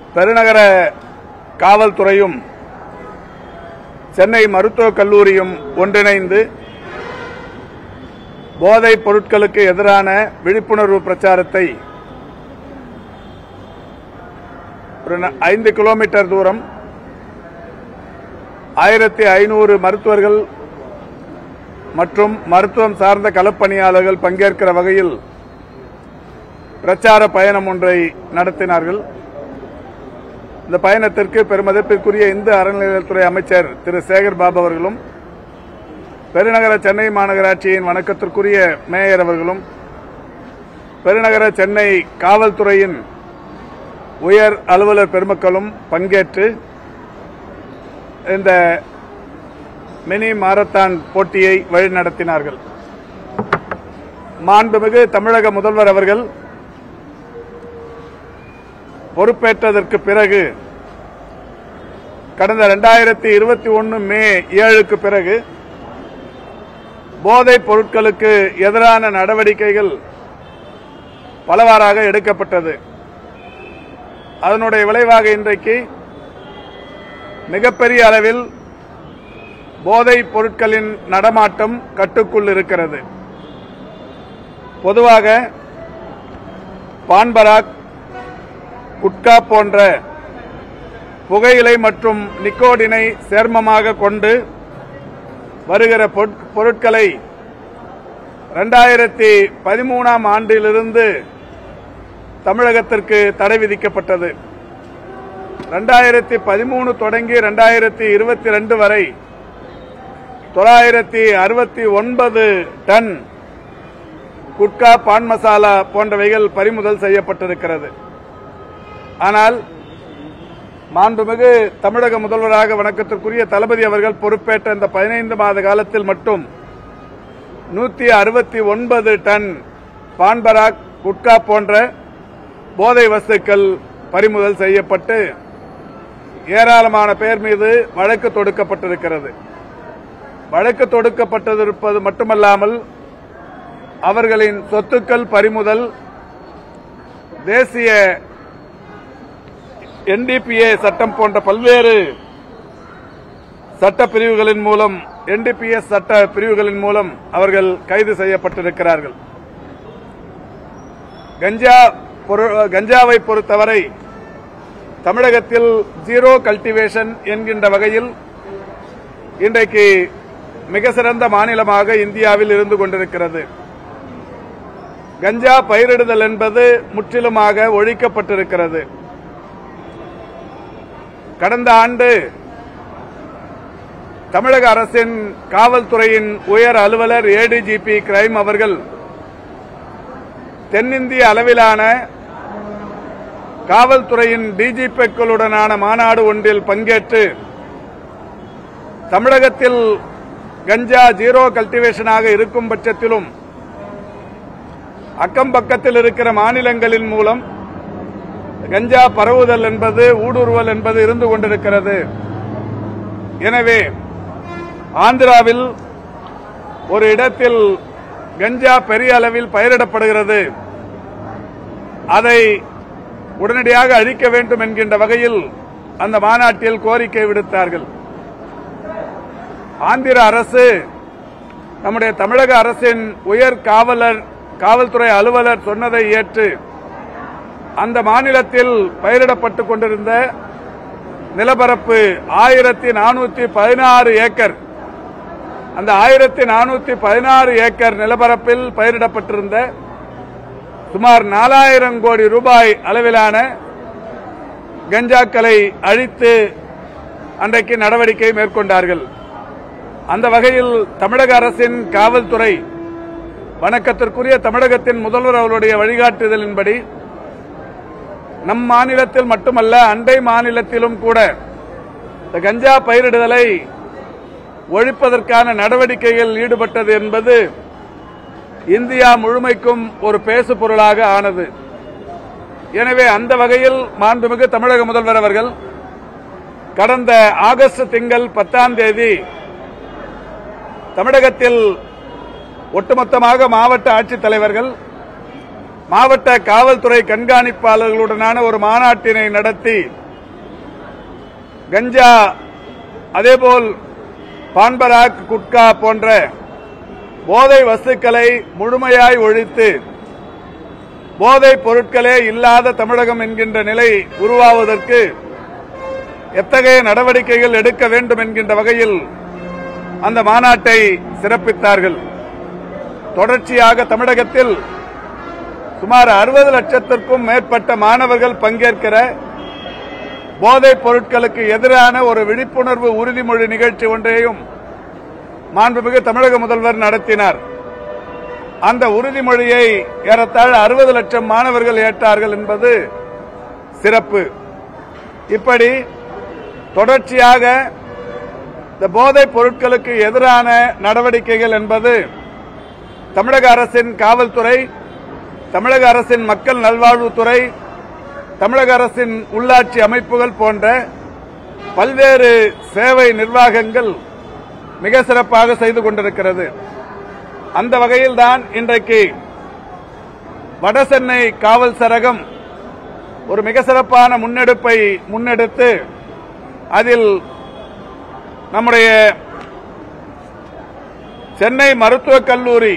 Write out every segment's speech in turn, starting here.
பெருநகர காவல்துறையும் சென்னை மருத்துவக் கல்லூரியும் ஒன்றிணைந்து போதைப் பொருட்களுக்கு எதிரான விழிப்புணர்வு பிரச்சாரத்தை ஒரு ந- ஐந்து கிலோமீட்டர் தூரம் ஆயிரத்தி ஐநூறு மருத்துவர்கள் மற்றும் மருத்துவம் சார்ந்த களப்பணியாளர்கள் பங்கேற்கிற வகையில் பிரச்சார பயணம் ஒன்றை நடத்தினார்கள் இந்த பயணத்திற்கு பெருமதிப்பிற்குரிய இந்து அறநிலையத்துறை அமைச்சர் திரு சேகர் பாபு அவர்களும் பெருநகர சென்னை மாநகராட்சியின் வணக்கத்திற்குரிய மேயர் அவர்களும் பெருநகர சென்னை காவல்துறையின் உயர் அலுவலர் பெருமக்களும் பங்கேற்று இந்த மினி மாரத்தான் போட்டியை வழிநடத்தினார்கள் மாண்புமிகு தமிழக முதல்வர் அவர்கள் பொறுப்பேற்றதற்கு பிறகு கடந்த இரண்டாயிரத்தி இருபத்தி ஒன்று மே ஏழுக்கு பிறகு போதைப் பொருட்களுக்கு எதிரான நடவடிக்கைகள் பலவாறாக எடுக்கப்பட்டது அதனுடைய விளைவாக இன்றைக்கு மிகப்பெரிய அளவில் போதைப் பொருட்களின் நடமாட்டம் கட்டுக்குள் இருக்கிறது பொதுவாக பான்பராக் குட்கா போன்ற புகையிலை மற்றும் நிக்கோடினை சேர்மமாக கொண்டு வருகிற பொருட்- பொருட்களை இரண்டாயிரத்தி பதிமூணாம் ஆண்டிலிருந்து தமிழகத்திற்கு தடை விதிக்கப்பட்டது இரண்டாயிரத்தி பதிமூணு தொடங்கி இரண்டாயிரத்தி இருபத்தி ரெண்டு வரை தொள்ளாயிரத்தி அறுபத்தி ஒன்பது டன் குட்கா பான் மசாலா போன்றவைகள் பறிமுதல் செய்யப்பட்டிருக்கிறது ஆனால் மாண்புமிகு தமிழக முதல்வராக வணக்கத்திற்குரிய தளபதி அவர்கள் பொறுப்பேற்ற இந்த பதினைந்து மாத காலத்தில் மட்டும் நூத்தி அறுபத்தி ஒன்பது டன் பான்பராக் குட்கா போன்ற போதை வஸ்துக்கள் பறிமுதல் செய்யப்பட்டு ஏராளமான பேர் மீது வழக்கு தொடுக்கப்பட்டிருக்கிறது வழக்கு தொடுக்கப்பட்டிருப்பது மட்டுமல்லாமல் அவர்களின் சொத்துக்கள் பறிமுதல் தேசிய என்டிபிஏ சட்டம் போன்ற பல்வேறு சட்ட பிரிவுகளின் மூலம் என்டிபிஎஸ் சட்ட பிரிவுகளின் மூலம் அவர்கள் கைது செய்யப்பட்டிருக்கிறார்கள் கஞ்சா பொரு- கஞ்சாவை பொறுத்தவரை தமிழகத்தில் ஜீரோ கல்டிவேஷன் என்கின்ற வகையில் இன்றைக்கு மிக சிறந்த மாநிலமாக இந்தியாவில் இருந்து கொண்டிருக்கிறது கஞ்சா பயிரிடுதல் என்பது முற்றிலுமாக ஒழிக்கப்பட்டிருக்கிறது கடந்த ஆண்டு தமிழக அரசின் காவல்துறையின் உயர் அலுவலர் ஏடிஜிபி கிரைம் அவர்கள் தென்னிந்திய அளவிலான காவல்துறையின் டிஜிபிக்களுடனான மாநாடு ஒன்றில் பங்கேற்று தமிழகத்தில் கஞ்சா ஜீரோ கல்டிவேஷனாக இருக்கும் பட்சத்திலும் அக்கம் பக்கத்தில் இருக்கிற மாநிலங்களின் மூலம் கஞ்சா பரவுதல் என்பது ஊடுருவல் என்பது இருந்து கொண்டிருக்கிறது எனவே ஆந்திராவில் ஒரு இடத்தில் கஞ்சா பெரிய அளவில் பயிரிடப்படுகிறது அதை உடனடியாக அழிக்க வேண்டும் என்கின்ற வகையில் அந்த மாநாட்டில் கோரிக்கை விடுத்தார்கள் ஆந்திர அரசு நம்முடைய தமிழக அரசின் உயர் காவலர் காவல்துறை அலுவலர் சொன்னதை ஏற்று அந்த மாநிலத்தில் பயிரிடப்பட்டுக் கொண்டிருந்த நிலப்பரப்பு ஆயிரத்தி நானூத்தி பதினாறு ஏக்கர் அந்த ஆயிரத்தி நானூத்தி பதினாறு ஏக்கர் நிலப்பரப்பில் பயிரிடப்பட்டிருந்த சுமார் நாலாயிரம் கோடி ரூபாய் அளவிலான கஞ்சாக்களை அழித்து அன்றைக்கு நடவடிக்கை மேற்கொண்டார்கள் அந்த வகையில் தமிழக அரசின் காவல்துறை வணக்கத்திற்குரிய தமிழகத்தின் முதல்வர் அவருடைய வழிகாட்டுதலின்படி நம் மாநிலத்தில் மட்டுமல்ல அண்டை மாநிலத்திலும் கூட இந்த கஞ்சா பயிரிடுதலை ஒழிப்பதற்கான நடவடிக்கையில் ஈடுபட்டது என்பது இந்தியா முழுமைக்கும் ஒரு பேசு பொருளாக ஆனது எனவே அந்த வகையில் மாண்புமிகு தமிழக முதல்வர் அவர்கள் கடந்த ஆகஸ்ட் திங்கள் பத்தாம் தேதி தமிழகத்தில் ஒட்டுமொத்தமாக மாவட்ட ஆட்சித்தலைவர்கள் மாவட்ட காவல்துறை கண்காணிப்பாளர்களுடனான ஒரு மாநாட்டினை நடத்தி கஞ்சா அதேபோல் பான்பராக் குட்கா போன்ற போதை வஸ்துக்களை முழுமையாய் ஒழித்து போதைப் பொருட்களே இல்லாத தமிழகம் என்கின்ற நிலை உருவாவதற்கு எத்தகைய நடவடிக்கைகள் எடுக்க வேண்டும் என்கின்ற வகையில் அந்த மாநாட்டை சிறப்பித்தார்கள் தொடர்ச்சியாக தமிழகத்தில் சுமார் அறுபது லட்சத்திற்கும் மேற்பட்ட மாணவர்கள் பங்கேற்கிற போதைப் பொருட்களுக்கு எதிரான ஒரு விழிப்புணர்வு உறுதிமொழி நிகழ்ச்சி ஒன்றையும் மாண்புமிகு தமிழக முதல்வர் நடத்தினார் அந்த உறுதிமொழியை ஏறத்தாழ அறுபது லட்சம் மாணவர்கள் ஏற்றார்கள் என்பது சிறப்பு இப்படி தொடர்ச்சியாக இந்த போதைப் பொருட்களுக்கு எதிரான நடவடிக்கைகள் என்பது தமிழக அரசின் காவல்துறை தமிழக அரசின் மக்கள் நல்வாழ்வுத்துறை தமிழக அரசின் உள்ளாட்சி அமைப்புகள் போன்ற பல்வேறு சேவை நிர்வாகங்கள் மிக சிறப்பாக செய்து கொண்டிருக்கிறது அந்த வகையில்தான் இன்றைக்கு வடசென்னை காவல் சரகம் ஒரு மிக சிறப்பான முன்னெடுப்பை முன்னெடுத்து அதில் நம்முடைய சென்னை மருத்துவக் கல்லூரி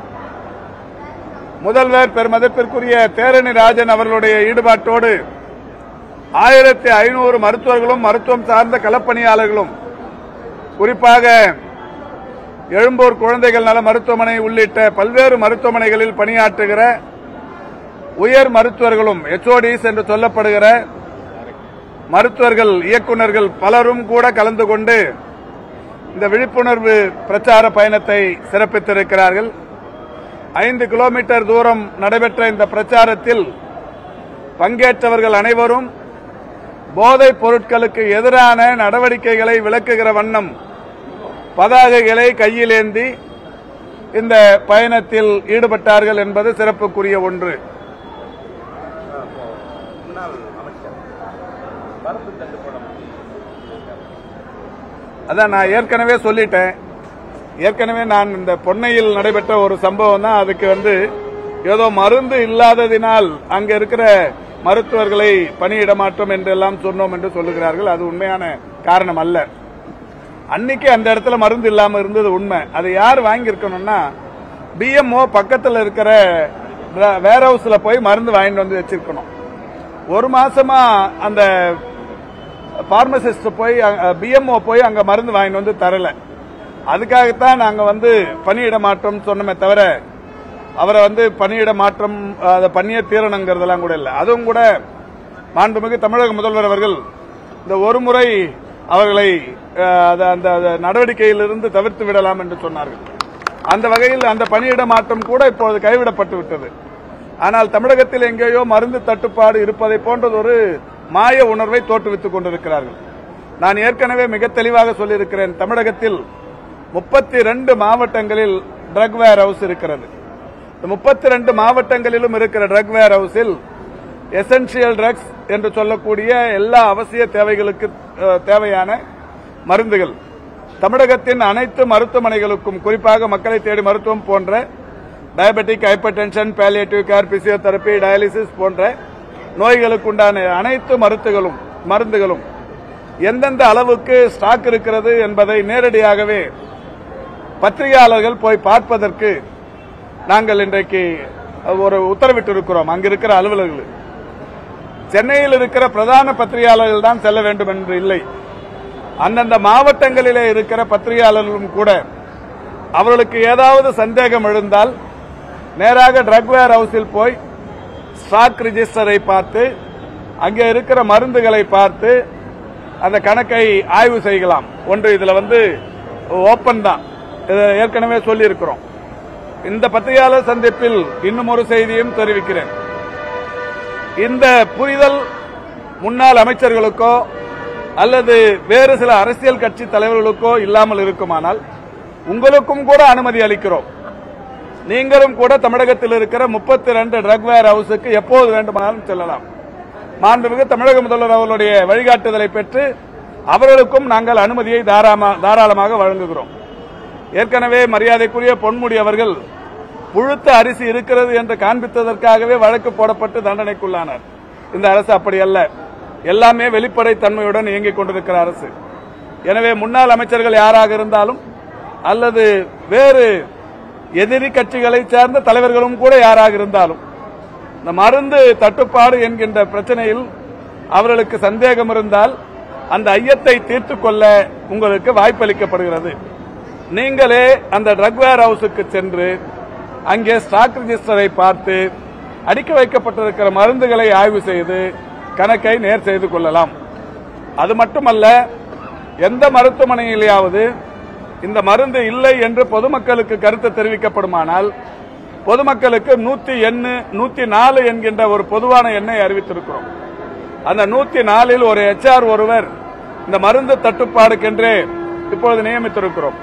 முதல்வர் பெருமதிப்பிற்குரிய தேரணி ராஜன் அவர்களுடைய ஈடுபாட்டோடு ஆயிரத்தி ஐநூறு மருத்துவர்களும் மருத்துவம் சார்ந்த களப்பணியாளர்களும் குறிப்பாக எழும்பூர் குழந்தைகள் நல மருத்துவமனை உள்ளிட்ட பல்வேறு மருத்துவமனைகளில் பணியாற்றுகிற உயர் மருத்துவர்களும் எச்ஓடிஸ் என்று சொல்லப்படுகிற மருத்துவர்கள் இயக்குநர்கள் பலரும் கூட கலந்து கொண்டு இந்த விழிப்புணர்வு பிரச்சார பயணத்தை சிறப்பித்திருக்கிறார்கள் ஐந்து கிலோமீட்டர் தூரம் நடைபெற்ற இந்த பிரச்சாரத்தில் பங்கேற்றவர்கள் அனைவரும் போதைப் பொருட்களுக்கு எதிரான நடவடிக்கைகளை விளக்குகிற வண்ணம் பதாகைகளை கையிலேந்தி இந்த பயணத்தில் ஈடுபட்டார்கள் என்பது சிறப்புக்குரிய ஒன்று முன்னாள் அமைச்சர் மருந்து தட்டுப்பாடு அதான் நான் ஏற்கனவே சொல்லிட்டேன் ஏற்கனவே நான் இந்த பொன்னையில் நடைபெற்ற ஒரு சம்பவம் தான் அதுக்கு வந்து ஏதோ மருந்து இல்லாததினால் அங்க இருக்கிற மருத்துவர்களை பணியிடமாற்றம் என்றெல்லாம் சொன்னோம் என்று சொல்லுகிறார்கள் அது உண்மையான காரணம் அல்ல அன்னைக்கு அந்த இடத்துல மருந்து இல்லாம இருந்தது உண்மை அதை யார் வாங்கியிருக்கணும்னா பிஎம்ஓ பக்கத்தில் இருக்கிற வேர் ஹவுஸ்ல போய் மருந்து வாங்கிட்டு வந்து வச்சிருக்கணும் ஒரு மாசமா அந்த பார்மசிஸ்ட் போய் பிஎம்ஓ போய் அங்க மருந்து வாங்கிட்டு வந்து தரல அதுக்காகத்தான் நாங்க வந்து பணியிட மாற்றம் சொன்னோமே தவிர அவரை வந்து பணியிட மாற்றம் அதை பண்ணிய தீரணுங்கிறதெல்லாம் கூட இல்லை அதுவும் கூட மாண்புமிகு தமிழக முதல்வர் அவர்கள் இந்த ஒரு முறை அவர்களை அஹ், அது- அந்த அந்த நடவடிக்கையிலிருந்து தவிர்த்து விடலாம் என்று சொன்னார்கள் அந்த வகையில் அந்த பணியிட மாற்றம் கூட இப்போது கைவிடப்பட்டு விட்டது ஆனால் தமிழகத்தில் எங்கேயோ மருந்து தட்டுப்பாடு இருப்பதை போன்றது ஒரு மாய உணர்வை தோற்றுவித்துக் கொண்டிருக்கிறார்கள் நான் ஏற்கனவே மிக தெளிவாக சொல்லியிருக்கிறேன் தமிழகத்தில் முப்பத்தி ரெண்டு மாவட்டங்களில் ட்ரக் வேர் ஹவுஸ் இருக்கிறது இந்த முப்பத்தி ரெண்டு மாவட்டங்களிலும் இருக்கிற ட்ரக் வேர் ஹவுஸில் எசென்சியல் ட்ரக்ஸ் என்று சொல்லக்கூடிய எல்லா அவசிய தேவைகளுக்கு அஹ், தேவையான மருந்துகள் தமிழகத்தின் அனைத்து மருத்துவமனைகளுக்கும் குறிப்பாக மக்களை தேடி மருத்துவம் போன்ற diabetic hypertension palliative care physiotherapy dialysis போன்ற நோய்களுக்குண்டான அனைத்து மருத்துகளும் மருந்துகளும் எந்தெந்த அளவுக்கு ஸ்டாக் இருக்கிறது என்பதை நேரடியாகவே பத்திரிகையாளர்கள் போய் பார்ப்பதற்கு நாங்கள் இன்றைக்கு ஒரு உத்தரவிட்டிருக்கிறோம் அங்க இருக்கிற அலுவலர்கள் சென்னையில் இருக்கிற பிரதான பத்திரிகையாளர்கள் தான் செல்ல வேண்டும் என்று இல்லை அந்தந்த மாவட்டங்களிலே இருக்கிற பத்திரிகையாளர்களும் கூட அவர்களுக்கு ஏதாவது சந்தேகம் எழுந்தால் நேராக ட்ரக் வேர் ஹவுஸில் போய் ஸ்டாக் ரிஜிஸ்டரை பார்த்து அங்கே இருக்கிற மருந்துகளை பார்த்து அந்த கணக்கை ஆய்வு செய்யலாம் ஒன்று இதுல வந்து ஓப்பன் தான் இதை ஏற்கனவே சொல்லியிருக்கிறோம் இந்த பத்திரிகையாளர் சந்திப்பில் இன்னும் ஒரு செய்தியும் தெரிவிக்கிறேன் இந்த புரிதல் முன்னாள் அமைச்சர்களுக்கோ அல்லது வேறு சில அரசியல் கட்சி தலைவர்களுக்கோ இல்லாமல் இருக்குமானால் உங்களுக்கும் கூட அனுமதி அளிக்கிறோம் நீங்களும் கூட தமிழகத்தில் இருக்கிற முப்பத்தி ரெண்டு ட்ரக் வேர் ஹவுஸுக்கு எப்போது வேண்டுமானாலும் செல்லலாம் மாண்புமிகு தமிழக முதல்வர் அவர்களுடைய வழிகாட்டுதலை பெற்று அவர்களுக்கும் நாங்கள் அனுமதியை தாராம- தாராளமாக வழங்குகிறோம் ஏற்கனவே மரியாதைக்குரிய பொன்முடி அவர்கள் புழுத்த அரிசி இருக்கிறது என்று காண்பித்ததற்காகவே வழக்கு போடப்பட்டு தண்டனைக்குள்ளானார் இந்த அரசு அப்படி அல்ல எல்லாமே வெளிப்படை தன்மையுடன் இயங்கிக் கொண்டிருக்கிற அரசு எனவே முன்னாள் அமைச்சர்கள் யாராக இருந்தாலும் அல்லது வேறு எதிரி கட்சிகளை சேர்ந்த தலைவர்களும் கூட யாராக இருந்தாலும் இந்த மருந்து தட்டுப்பாடு என்கின்ற பிரச்சனையில் அவர்களுக்கு சந்தேகம் இருந்தால் அந்த ஐயத்தை தீர்த்துக் கொள்ள உங்களுக்கு வாய்ப்பளிக்கப்படுகிறது நீங்களே அந்த ட்ரக் வேர் ஹவுஸுக்கு சென்று அங்கே ஸ்டாக் ரிஜிஸ்டரை பார்த்து அடிக்க வைக்கப்பட்டிருக்கிற மருந்துகளை ஆய்வு செய்து கணக்கை நேர் செய்து கொள்ளலாம் அது மட்டுமல்ல எந்த மருத்துவமனையிலேயாவது இந்த மருந்து இல்லை என்று பொதுமக்களுக்கு கருத்து தெரிவிக்கப்படுமானால் பொதுமக்களுக்கு நூத்தி எண்ணு நூத்தி நாலு என்கின்ற ஒரு பொதுவான எண்ணை அறிவித்திருக்கிறோம் அந்த நூத்தி நாலில் ஒரு எச்ஆர் ஒருவர் இந்த மருந்து தட்டுப்பாடுக்கென்றே இப்பொழுது நியமித்திருக்கிறோம்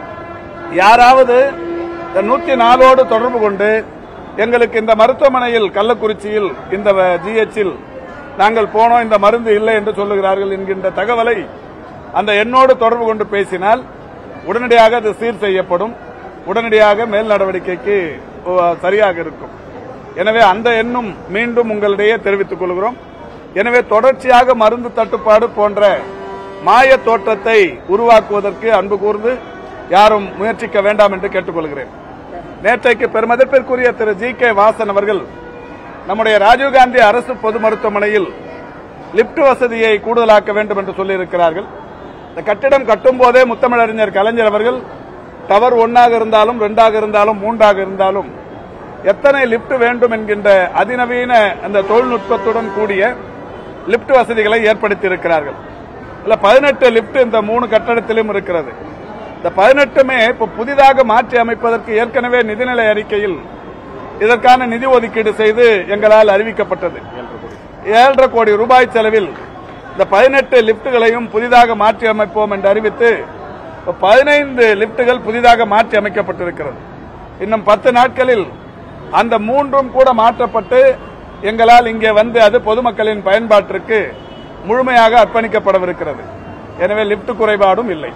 யாராவது இந்த நூத்தி நாலோடு தொடர்பு கொண்டு எங்களுக்கு இந்த மருத்துவமனையில் கள்ளக்குறிச்சியில் இந்த ஜிஹெச்சில் நாங்கள் போனோம் இந்த மருந்து இல்லை என்று சொல்லுகிறார்கள் என்கின்ற தகவலை அந்த எண்ணோடு தொடர்பு கொண்டு பேசினால் உடனடியாக அது சீர் செய்யப்படும் உடனடியாக மேல் நடவடிக்கைக்கு ஓ, சரியாக இருக்கும் எனவே அந்த எண்ணும் மீண்டும் உங்களிடையே தெரிவித்துக் கொள்கிறோம் எனவே தொடர்ச்சியாக மருந்து தட்டுப்பாடு போன்ற மாய தோற்றத்தை உருவாக்குவதற்கு அன்பு கூர்ந்து யாரும் முயற்சிக்க வேண்டாம் என்று கேட்டுக்கொள்கிறேன் நேற்றைக்கு பெருமதிப்பிற்குரிய திரு ஜி கே வாசன் அவர்கள் நம்முடைய ராஜீவ்காந்தி அரசு பொது மருத்துவமனையில் லிப்ட் வசதியை கூடுதலாக்க வேண்டும் என்று சொல்லியிருக்கிறார்கள் இந்த கட்டிடம் கட்டும் போதே முத்தமிழறிஞர் கலைஞர் அவர்கள் டவர் ஒன்னாக இருந்தாலும் ரெண்டாக இருந்தாலும் மூன்றாக இருந்தாலும் எத்தனை லிப்ட் வேண்டும் என்கின்ற அதிநவீன அந்த தொழில்நுட்பத்துடன் கூடிய லிப்ட் வசதிகளை ஏற்படுத்தி இருக்கிறார்கள் இல்ல பதினெட்டு லிப்ட் இந்த மூணு கட்டடத்திலும் இருக்கிறது இந்த பதினெட்டுமே இப்ப புதிதாக மாற்றி அமைப்பதற்கு ஏற்கனவே நிதிநிலை அறிக்கையில் இதற்கான நிதி ஒதுக்கீடு செய்து எங்களால் அறிவிக்கப்பட்டது ஏழரை கோடி ரூபாய் செலவில் இந்த பதினெட்டு லிப்டுகளையும் புதிதாக மாற்றி அமைப்போம் என்று அறிவித்து இப்ப பதினைந்து லிப்டுகள் புதிதாக மாற்றி அமைக்கப்பட்டிருக்கிறது இன்னும் பத்து நாட்களில் அந்த மூன்றும் கூட மாற்றப்பட்டு எங்களால் இங்கே வந்து அது பொதுமக்களின் பயன்பாட்டிற்கு முழுமையாக அர்ப்பணிக்கப்படவிருக்கிறது எனவே லிப்ட் குறைபாடும் இல்லை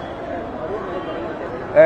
ஏ.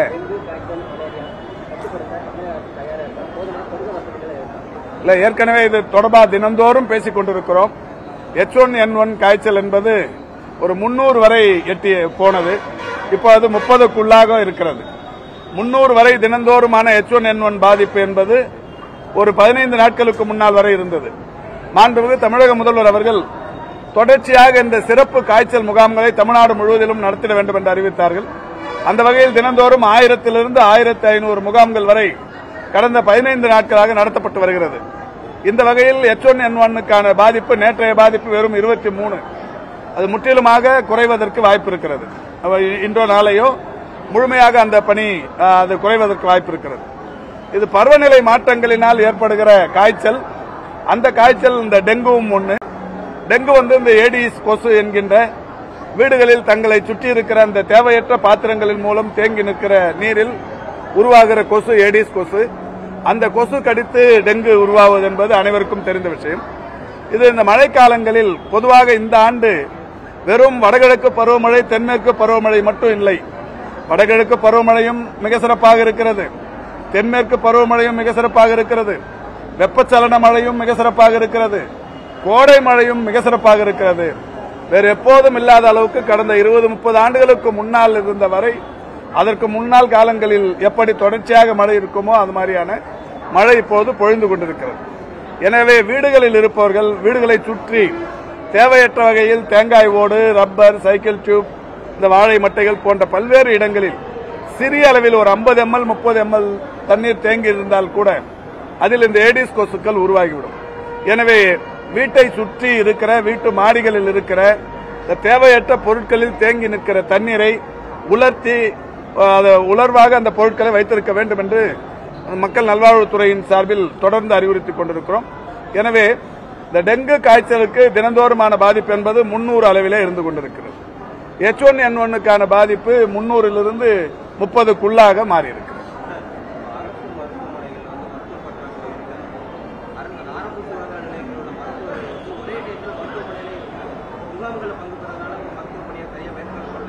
இல்ல ஏற்கனவே இது தொடர்பாக தினந்தோறும் பேசிக் கொண்டிருக்கிறோம் எச் ஒன் என் ஒன் காய்ச்சல் என்பது ஒரு முன்னூறு வரை எட்டி போனது இப்போ அது முப்பதுக்குள்ளாக இருக்கிறது முன்னூறு வரை தினந்தோறுமான எச் ஒன் என் ஒன் பாதிப்பு என்பது ஒரு பதினைந்து நாட்களுக்கு முன்னால் வரை இருந்தது மாண்புமிகு தமிழக முதல்வர் அவர்கள் தொடர்ச்சியாக இந்த சிறப்பு காய்ச்சல் முகாம்களை தமிழ்நாடு முழுவதிலும் நடத்திட வேண்டும் என்று அறிவித்தார்கள் அந்த வகையில் தினந்தோறும் ஆயிரத்திலிருந்து ஆயிரத்தி ஐநூறு முகாம்கள் வரை கடந்த பதினைந்து நாட்களாக நடத்தப்பட்டு வருகிறது இந்த வகையில் எச் ஒன் என் ஒன்னுக்கான பாதிப்பு நேற்றைய பாதிப்பு வெறும் இருபத்தி மூணு அது முற்றிலுமாக குறைவதற்கு வாய்ப்பு இருக்கிறது அவ இன்றோ நாளையோ முழுமையாக அந்த பணி ஆ, அது குறைவதற்கு வாய்ப்பு இருக்கிறது இது பருவநிலை மாற்றங்களினால் ஏற்படுகிற காய்ச்சல் அந்த காய்ச்சல் இந்த டெங்குவும் ஒன்று டெங்கு வந்து இந்த ஏடிஸ் கொசு என்கின்ற வீடுகளில் தங்களை சுற்றி இருக்கிற அந்த தேவையற்ற பாத்திரங்களின் மூலம் தேங்கி நிற்கிற நீரில் உருவாகிற கொசு ஏடிஸ் கொசு அந்த கொசு கடித்து டெங்கு உருவாவது என்பது அனைவருக்கும் தெரிந்த விஷயம் இது இந்த மழைக்காலங்களில் பொதுவாக இந்த ஆண்டு வெறும் வடகிழக்கு பருவமழை தென்மேற்கு பருவமழை மட்டும் இல்லை வடகிழக்கு பருவமழையும் மிக சிறப்பாக இருக்கிறது தென்மேற்கு பருவமழையும் மிக சிறப்பாக இருக்கிறது வெப்பச்சலன மழையும் மிக சிறப்பாக இருக்கிறது கோடை மழையும் மிக சிறப்பாக இருக்கிறது வேறு எப்போதும் இல்லாத அளவுக்கு கடந்த இருபது முப்பது ஆண்டுகளுக்கு முன்னால் இருந்த வரை அதற்கு முன்னாள் காலங்களில் எப்படி தொடர்ச்சியாக மழை இருக்குமோ அது மாதிரியான மழை இப்போது பொழிந்து கொண்டிருக்கிறது எனவே வீடுகளில் இருப்பவர்கள் வீடுகளை சுற்றி தேவையற்ற வகையில் தேங்காய் ஓடு ரப்பர் சைக்கிள் டியூப் இந்த வாழை மட்டைகள் போன்ற பல்வேறு இடங்களில் சிறிய அளவில் ஒரு 50 எம்எல் முப்பது எம்எல் தண்ணீர் தேங்கி இருந்தால் கூட அதில் இந்த ஏடிஸ் கொசுக்கள் உருவாகிவிடும் எனவே வீட்டை சுற்றி இருக்கிற வீட்டு மாடிகளில் இருக்கிற இந்த தேவையற்ற பொருட்களில் தேங்கி நிற்கிற தண்ணீரை உலர்த்தி அஹ், அதை உலர்வாக அந்த பொருட்களை வைத்திருக்க வேண்டும் என்று மக்கள் நல்வாழ்வுத்துறையின் சார்பில் தொடர்ந்து அறிவுறுத்திக் கொண்டிருக்கிறோம் எனவே இந்த டெங்கு காய்ச்சலுக்கு தினந்தோறுமான பாதிப்பு என்பது முன்னூறு அளவிலே இருந்து கொண்டிருக்கிறது எச் ஒன் என் ஒன்னுக்கான பாதிப்பு முன்னூறிலிருந்து முப்பதுக்குள்ளாக மாறி இருக்கிறது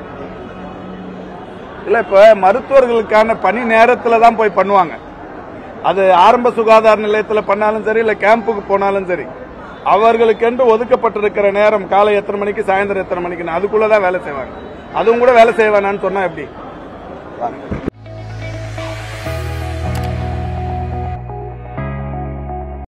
இல்ல இப்ப மருத்துவர்களுக்கான பணி நேரத்துல தான் போய் பண்ணுவாங்க அது ஆரம்ப சுகாதார நிலையத்தில் பண்ணாலும் சரி இல்ல கேம்புக்கு போனாலும் சரி அவர்களுக்கென்று ஒதுக்கப்பட்டிருக்கிற நேரம் காலை எத்தனை மணிக்கு சாயந்தரம் எத்தனை மணிக்கு அதுக்குள்ளதான் வேலை செய்வாங்க அதுவும் கூட வேலை செய்வானான்னு சொன்னா எப்படி